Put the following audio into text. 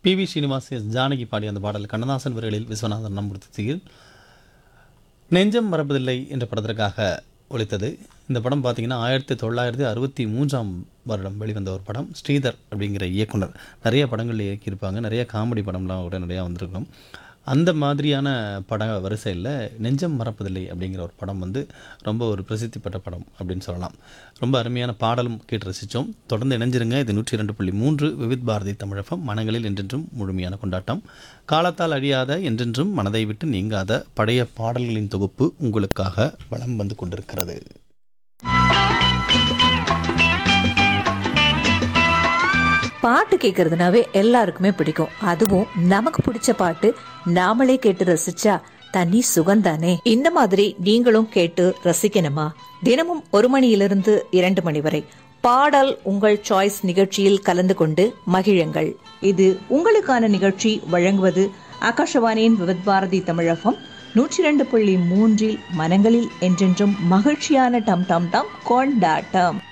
B V Srinivas S Janaki பாடிய அந்த பாடல் கண்ணதாசன் வரிகளில் விஸ்வநாதன் நம்புத்தியில் நெஞ்சம் மறப்பதில்லை என்ற படத்திற்காக ஒழித்தது இந்த படம் பார்த்தீங்கன்னா ஆயிரத்தி தொள்ளாயிரத்தி அறுபத்தி மூன்றாம் வருடம் வெளிவந்த ஒரு படம் ஸ்ரீதர் அப்படிங்கிற இயக்குனர் நிறைய படங்கள் இயக்கியிருப்பாங்க நிறைய காமெடி படம்லாம் கூட நிறையா வந்திருக்கும் அந்த மாதிரியான பட வரிசையில் நெஞ்சம் மறப்பதில்லை அப்படிங்கிற ஒரு படம் வந்து ரொம்ப ஒரு பிரசித்தி பெற்ற படம் அப்படின்னு சொல்லலாம் ரொம்ப அருமையான பாடலும் கேட்டு ரசித்தோம் தொடர்ந்து இணைஞ்சிருங்க இது நூற்றி இரண்டு புள்ளி மூன்று விவித் பாரதி தமிழகம் மனங்களில் என்றென்றும் முழுமையான கொண்டாட்டம் காலத்தால் அழியாத என்றென்றும் மனதை விட்டு நீங்காத பழைய பாடல்களின் தொகுப்பு உங்களுக்காக வலம் வந்து கொண்டிருக்கிறது பாட்டு கேட்கறதுனாவே எல்லாருக்குமே பிடிக்கும் அதுவும் நமக்கு பிடிச்ச பாட்டு நாமளே கேட்டு ரசிச்சா தனி சுகந்தானே இந்த மாதிரி நீங்களும் கேட்டு ரசிக்கணுமா தினமும் ஒரு மணியிலிருந்து இரண்டு மணி வரை பாடல் உங்கள் சாய்ஸ் நிகழ்ச்சியில் கலந்து கொண்டு மகிழுங்கள் இது உங்களுக்கான நிகழ்ச்சி வழங்குவது ஆகாஷவாணியின் விவித் பாரதி தமிழகம் நூற்றி ரெண்டு புள்ளி மூன்றில் மனங்களில் என்றென்றும் மகிழ்ச்சியான டம் டம் டம் கொண்டாட்டம்